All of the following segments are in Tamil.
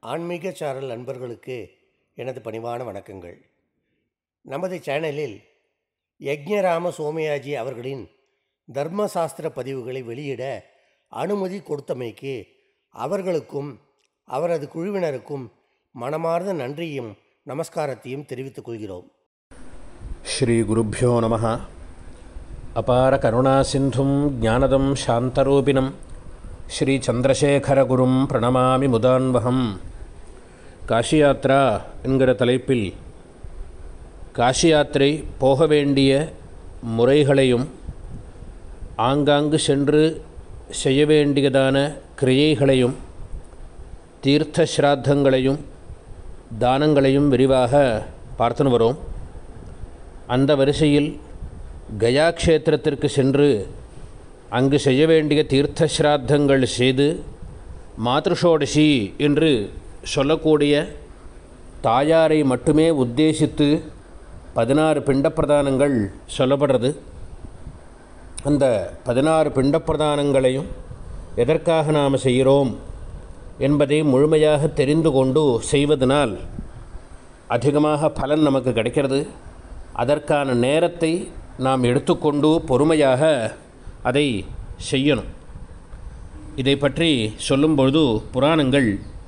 ஆன்மீக சாரல் நண்பர்களுக்கு எனது பணிவான வணக்கங்கள் நமது சேனலில் யக்ஞராம சோமயாஜி அவர்களின் தர்மசாஸ்திர பதிவுகளை வெளியிட அனுமதி கொடுத்தமைக்கு அவர்களுக்கும் அவரது குழுவினருக்கும் மனமார்ந்த நன்றியும் நமஸ்காரத்தையும் தெரிவித்துக் கொள்கிறோம் श्रीगुरुभ्यो नमः अपारकरुणासिन्धुं ज्ञानदं शान्तरूपिणं ஸ்ரீச்சந்திரசேகரகுரும் பிரணமாமி முதான்வகம் காஷியாத்ரா என்கிற தலைப்பில் காஷி யாத்திரை போக வேண்டிய முறைகளையும் ஆங்காங்கு சென்று செய்ய வேண்டியதான கிரியைகளையும் தீர்த்த ஸ்ராத்தங்களையும் தானங்களையும் விரிவாக பார்த்துன்னு வரோம் அந்த வரிசையில் கயா க்ஷேத்திரத்திற்கு சென்று அங்கு செய்ய வேண்டிய தீர்த்த ஸ்ராத்தங்கள் செய்து மாத்ருஷோடசி என்று சொல்லக்கூடிய தாயாரை மட்டுமே உத்தேசித்து பதினாறு பிண்டப்பிரதானங்கள் சொல்லப்படுறது அந்த பதினாறு பிண்டப்பிரதானங்களையும் எதற்காக நாம் செய்கிறோம் என்பதை முழுமையாக தெரிந்து கொண்டு செய்வதனால் அதிகமாக பலன் நமக்கு கிடைக்கிறது அதற்கான நேரத்தை நாம் எடுத்துக்கொண்டு பொறுமையாக அதை செய்யணும் இதை பற்றி சொல்லும்பொழுது புராணங்கள்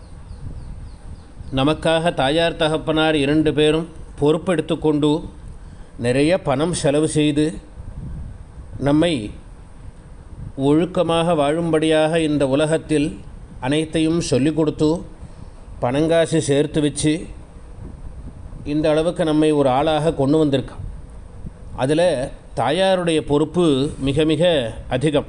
நமக்காக தாயார் தகப்பனார் இரண்டு பேரும் பொறுப்பெடுத்துக்கொண்டு நிறைய பணம் செலவு செய்து நம்மை ஒழுக்கமாக வாழும்படியாக இந்த உலகத்தில் அனைத்தையும் சொல்லிக் கொடுத்து பணங்காசு சேர்த்து வச்சு இந்த அளவுக்கு நம்மை ஒரு ஆளாக கொண்டு வந்திருக்கான் அதில் தாயாருடைய பொறுப்பு மிக மிக அதிகம்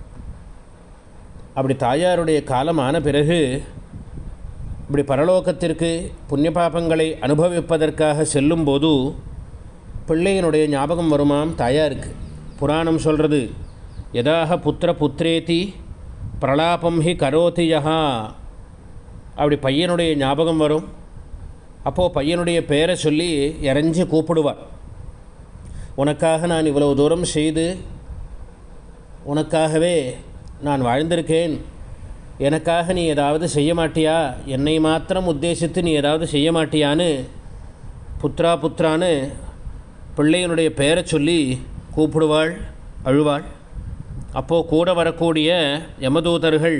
அப்படி தாயாருடைய காலம் ஆன பிறகு இப்படி பரலோகத்திற்கு புண்ணிய பாபங்களை அனுபவிப்பதற்காக செல்லும்போது பிள்ளையினுடைய ஞாபகம் வருமாம் தாயாருக்கு புராணம் சொல்கிறது எதாக புத்திர புத்திரேதி பிரலாபம் ஹி கரோதி யஹா அப்படி பையனுடைய ஞாபகம் வரும் அப்போது பையனுடைய பேரை சொல்லி இறஞ்சி கூப்பிடுவார் உனக்காக நான் இவ்வளவு தூரம் செய்து உனக்காகவே நான் வாழ்ந்திருக்கேன் எனக்காக நீ ஏதாவது செய்ய மாட்டியா என்னை மாத்திரம் உத்தேசித்து நீ ஏதாவது செய்ய மாட்டியான்னு புத்ரா புத்ரான்னு பிள்ளையனுடைய பெயரை சொல்லி கூப்பிடுவாள் அழுவாள் அப்போது கூட வரக்கூடிய யமதூதர்கள்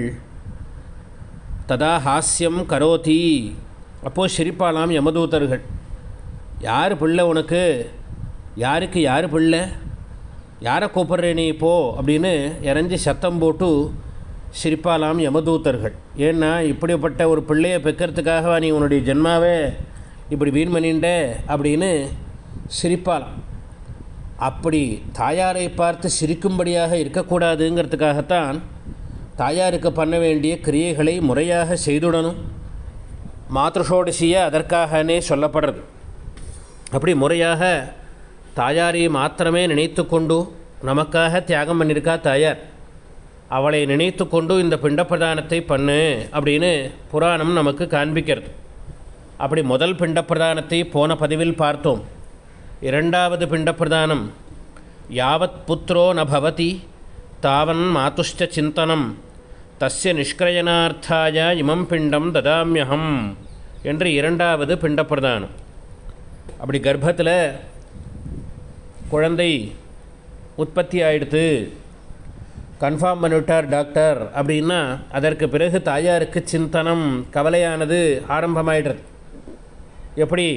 ததா ஹாஸ்யம் கரோதி அப்போது சிரிப்பாலாம் யமதூதர்கள் யார் பிள்ளை உனக்கு யாருக்கு யார் பிள்ளை யாரை கூப்பிட்றே நீ போ அப்படின்னு இறஞ்சி சத்தம் போட்டு சிரிப்பாலாம் யமதூத்தர்கள் ஏன்னா இப்படிப்பட்ட ஒரு பிள்ளையை பெக்கிறதுக்காக நீ உன்னுடைய ஜென்மாவே இப்படி வீண் பண்ணிண்ட அப்படின்னு சிரிப்பாலாம் அப்படி தாயாரை பார்த்து சிரிக்கும்படியாக இருக்கக்கூடாதுங்கிறதுக்காகத்தான் தாயாருக்கு பண்ண வேண்டிய கிரியைகளை முறையாக செய்துடணும் மாத்ருஷோடசியை அதற்காகனே சொல்லப்படுறது அப்படி முறையாக தாயாரை மாத்திரமே நினைத்து கொண்டு நமக்காக தியாகம் பண்ணியிருக்கா தாயார் அவளை நினைத்து கொண்டு இந்த பிண்டப்பிரதானத்தை பண்ணு அப்படின்னு புராணம் நமக்கு காண்பிக்கிறது அப்படி முதல் பிண்டப்பிரதானத்தை போன பதிவில் பார்த்தோம் இரண்டாவது பிண்டப்பிரதானம் யாவத் புத்திரோ ந பவதி தாவன் மாதுஷ்ட சிந்தனம் தஸ்ய நிஷ்கிரயனார்த்தாய இமம் பிண்டம் ததாமியகம் என்று இரண்டாவது பிண்டப்பிரதானம் அப்படி கர்ப்பத்தில் குழந்தை உற்பத்தி ஆயிடுத்து கன்ஃபார்ம் பண்ணிவிட்டார் டாக்டர் அப்படின்னா அதற்கு பிறகு தாயாருக்கு சிந்தனம் கவலையானது ஆரம்பமாயிடுறது எப்படி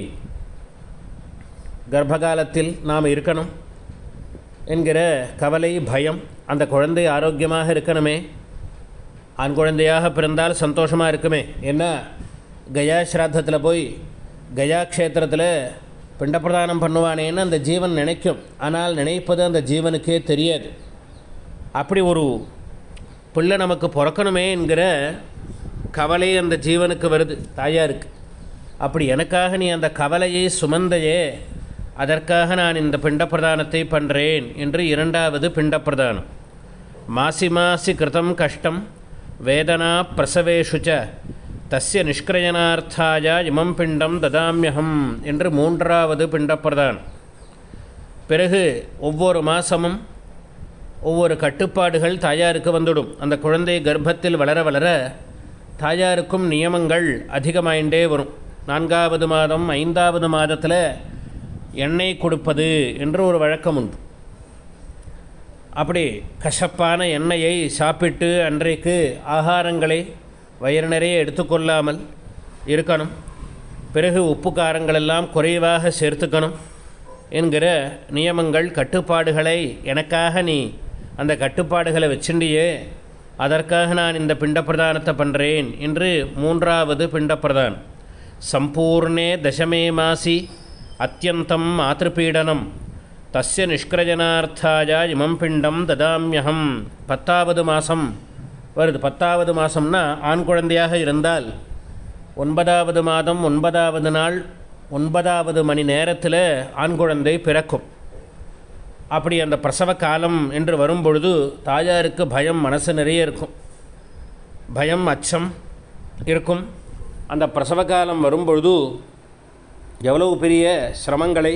கர்ப்பகாலத்தில் நாம் இருக்கணும் என்கிற கவலை பயம் அந்த குழந்தை ஆரோக்கியமாக இருக்கணுமே ஆண் குழந்தையாக பிறந்தால் சந்தோஷமாக இருக்குமே என்ன கயா ஸ்ராத்தத்தில் போய் கயா க்ஷேத்திரத்தில் பிண்டப்பிரதானம் பண்ணுவானேன்னு அந்த ஜீவன் நினைக்கும் ஆனால் நினைப்பது அந்த ஜீவனுக்கே தெரியாது அப்படி ஒரு பிள்ளை நமக்கு பிறக்கணுமே என்கிற கவலை அந்த ஜீவனுக்கு வருது தாயாருக்கு அப்படி எனக்காக நீ அந்த கவலையை சுமந்தையே அதற்காக நான் இந்த பிண்டப்பிரதானத்தை பண்ணுறேன் என்று இரண்டாவது பிண்டப்பிரதானம் மாசி மாசி கிருதம் கஷ்டம் வேதனா பிரசவேஷுச்ச தஸ்ய நிஷ்கிரயனார்த்தாய இமம் பிண்டம் ததாமியகம் என்று மூன்றாவது பிண்டப்பிரதானம் பிறகு ஒவ்வொரு மாதமும் ஒவ்வொரு கட்டுப்பாடுகள் தாயாருக்கு வந்துடும் அந்த குழந்தை கர்ப்பத்தில் வளர வளர தாயாருக்கும் நியமங்கள் அதிகமாயிண்டே வரும் நான்காவது மாதம் ஐந்தாவது மாதத்தில் எண்ணெய் கொடுப்பது என்று ஒரு வழக்கம் உண்டு அப்படி கசப்பான எண்ணெயை சாப்பிட்டு அன்றைக்கு ஆகாரங்களை வயிறு நிறைய எடுத்துக்கொள்ளாமல் இருக்கணும் பிறகு உப்பு காரங்களெல்லாம் குறைவாக சேர்த்துக்கணும் என்கிற நியமங்கள் கட்டுப்பாடுகளை எனக்காக நீ அந்த கட்டுப்பாடுகளை வச்சுண்டியே அதற்காக நான் இந்த பிண்டப்பிரதானத்தை பண்ணுறேன் என்று மூன்றாவது பிண்டப்பிரதானம் சம்பூர்ணே தசமே மாசி அத்தியந்தம் மாத்திருப்பீடனம் தஸ்ய நிஷ்கிரஜனார்த்தாய இமம் பிண்டம் ததாமியகம் பத்தாவது மாதம் வருது பத்தாவது மாதம்னா ஆண் குழந்தையாக இருந்தால் ஒன்பதாவது மாதம் ஒன்பதாவது நாள் ஒன்பதாவது மணி நேரத்தில் ஆண் குழந்தை பிறக்கும் அப்படி அந்த பிரசவ காலம் என்று வரும்பொழுது தாயாருக்கு பயம் மனசு நிறைய இருக்கும் பயம் அச்சம் இருக்கும் அந்த பிரசவ காலம் வரும்பொழுது எவ்வளவு பெரிய சிரமங்களை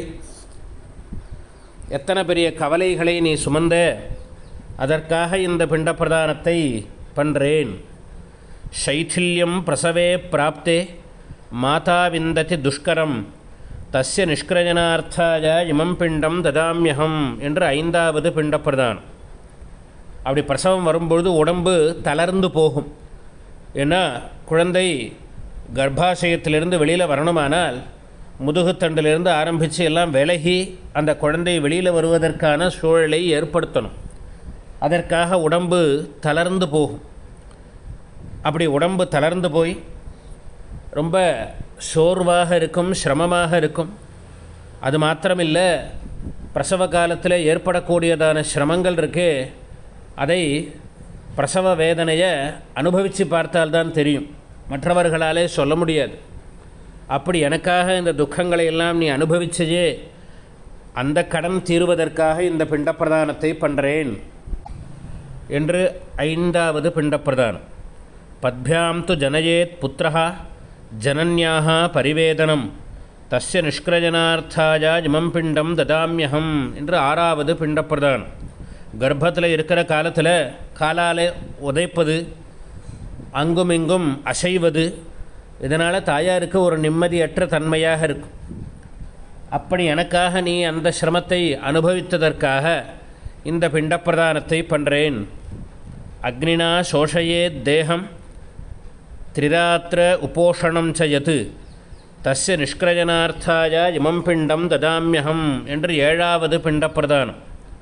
எத்தனை பெரிய கவலைகளை நீ சுமந்த அதற்காக இந்த பிண்ட பிரதானத்தை பண்ணுறேன் சைथिல்யம் பிரசவே பிராப்தே மாதா விந்ததி துஷ்கரம் தஸ்ய நிஷ்கிரஜனார்த்தாய இமம் பிண்டம் ததாமியகம் என்று ஐந்தாவது பிண்ட பிரதானம் அப்படி பிரசவம் வரும்பொழுது உடம்பு தளர்ந்து போகும் ஏன்னா குழந்தை கர்ப்பாசயத்திலிருந்து வெளியில் வரணுமானால் முதுகுத்தண்டிலிருந்து ஆரம்பித்து எல்லாம் விலகி அந்த குழந்தை வெளியில் வருவதற்கான சூழலை ஏற்படுத்தணும் அதற்காக உடம்பு தளர்ந்து போகும் அப்படி உடம்பு தளர்ந்து போய் ரொம்ப சோர்வாக இருக்கும் சிரமமாக இருக்கும் அது மாத்திரமில்லை பிரசவ காலத்தில் ஏற்படக்கூடியதான சிரமங்கள் இருக்கே அதை பிரசவ வேதனையை அனுபவித்து பார்த்தால்தான் தெரியும் மற்றவர்களாலே சொல்ல முடியாது அப்படி எனக்காக இந்த துக்கங்களை எல்லாம் நீ அனுபவிச்சதே அந்த கடன் தீர்வதற்காக இந்த பிண்டப்பிரதானத்தை பண்ணுறேன் என்று ஐந்தாவது பிண்டப்பிரதானம் பத்பியாம் து ஜனயேத் புத்திரா ஜனன்யாக பரிவேதனம் தஸ்ய நிஷ்கிரஜனார்த்தாய இமம் பிண்டம் ததாமியகம் என்று ஆறாவது பிண்டப்பிரதானம் கர்ப்பத்தில் இருக்கிற காலத்தில் காலால் உதைப்பது அங்குமிங்கும் அசைவது இதனால் தாயாருக்கு ஒரு நிம்மதியற்ற தன்மையாக இருக்கும் அப்படி எனக்காக நீ அந்த சிரமத்தை அனுபவித்ததற்காக இந்த பிண்டப்பிரதானத்தை பண்ணுறேன் அக்னினா சோஷயே தேகம் திரிராத்திர உபோஷணம் சயத்து தஸ்ய நிஷ்கிரஜனார்த்தாய இமம் பிண்டம் ததாமியகம் என்று ஏழாவது பிண்டப்பிரதானம்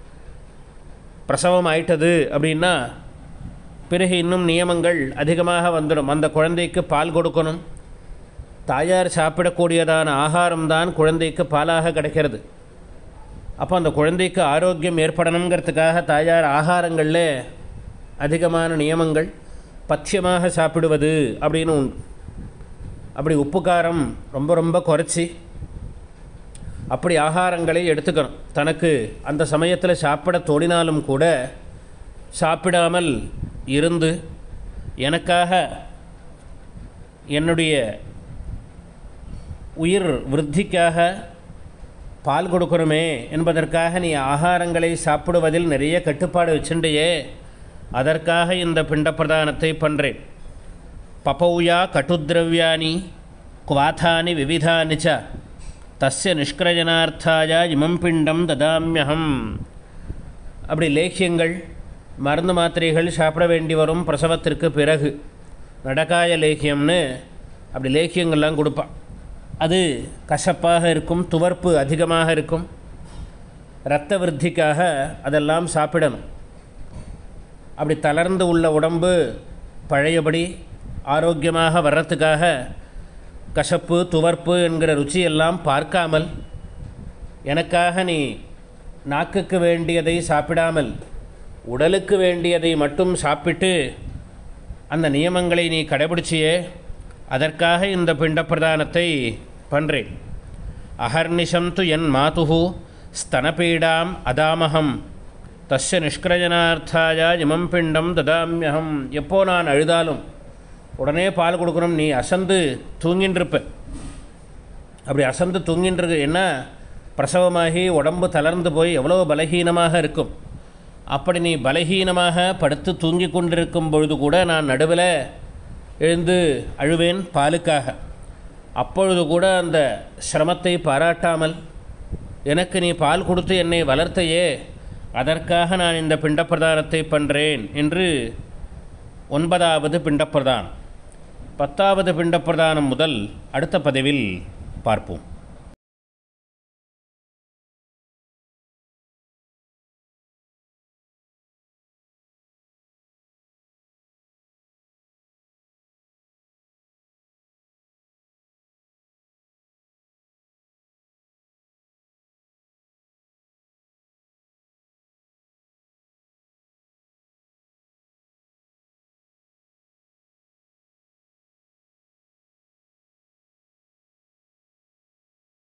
பிரசவம் ஆயிட்டது அப்படின்னா பிறகு இன்னும் நியமங்கள் அதிகமாக வந்துடும் அந்த குழந்தைக்கு பால் கொடுக்கணும் தாயார் சாப்பிடக்கூடியதான ஆகாரம்தான் குழந்தைக்கு பாலாக கிடைக்கிறது அப்போ அந்த குழந்தைக்கு ஆரோக்கியம் ஏற்படணுங்கிறதுக்காக தாயார் ஆகாரங்களில் அதிகமான நியமங்கள் பத்தியமாக சாப்பிடுவது அப்படின்னு உண்டு அப்படி உப்பு காரம் ரொம்ப ரொம்ப குறைச்சி அப்படி ஆகாரங்களை எடுத்துக்கணும் தனக்கு அந்த சமயத்தில் சாப்பிட தோணினாலும் கூட சாப்பிடாமல் இருந்து எனக்காக என்னுடைய உயிர் விருத்திக்காக பால் கொடுக்கணுமே என்பதற்காக நீ ஆகாரங்களை சாப்பிடுவதில் நிறைய கட்டுப்பாடு வச்சுண்டையே அதற்காக இந்த பிண்டப்பிரதானத்தை பண்ணுறேன் பபௌயா கட்டுத்ரவியானி குவாத்தானி விவிதானி ச தஸ்ய நிஷ்கிரஜனார்த்தாய இமம் பிண்டம் ததாமியகம் அப்படி லேக்கியங்கள் மருந்து மாத்திரைகள் சாப்பிட வேண்டி வரும் பிரசவத்திற்கு பிறகு நடக்காய லேக்கியம்னு அப்படி லேக்கியங்கள்லாம் கொடுப்பான் அது கசப்பாக இருக்கும் துவர்ப்பு அதிகமாக இருக்கும் இரத்த விருத்திக்காக அதெல்லாம் சாப்பிடணும் அப்படி தளர்ந்து உள்ள உடம்பு பழையபடி ஆரோக்கியமாக வர்றதுக்காக கசப்பு துவர்ப்பு என்கிற ருச்சியெல்லாம் பார்க்காமல் எனக்காக நீ நாக்குக்கு வேண்டியதை சாப்பிடாமல் உடலுக்கு வேண்டியதை மட்டும் சாப்பிட்டு அந்த நியமங்களை நீ கடைபிடிச்சியே அதற்காக இந்த பிண்டப்பிரதானத்தை பண்ணுறேன் அகர்நிஷம் து என் மாதுகு ஸ்தனபீடாம் அதாமகம் தஸ்ய நிஷ்கிரஜனார்த்தாய இமம் பிண்டம் ததாமியகம் எப்போ நான் அழுதாலும் உடனே பால் கொடுக்கணும் நீ அசந்து தூங்கின்றிருப்ப அப்படி அசந்து தூங்கின்றது என்ன பிரசவமாகி உடம்பு தளர்ந்து போய் எவ்வளோ பலகீனமாக இருக்கும் அப்படி நீ பலகீனமாக படுத்து தூங்கி கொண்டிருக்கும் பொழுது கூட நான் நடுவில் எழுந்து அழுவேன் பாலுக்காக அப்பொழுது கூட அந்த சிரமத்தை பாராட்டாமல் எனக்கு நீ பால் கொடுத்து என்னை வளர்த்தையே அதற்காக நான் இந்த பிண்டப்பிரதானத்தை பண்ணுறேன் என்று ஒன்பதாவது பிண்டப்பிரதானம் பத்தாவது பிண்டப்பிரதானம் முதல் அடுத்த பதிவில் பார்ப்போம்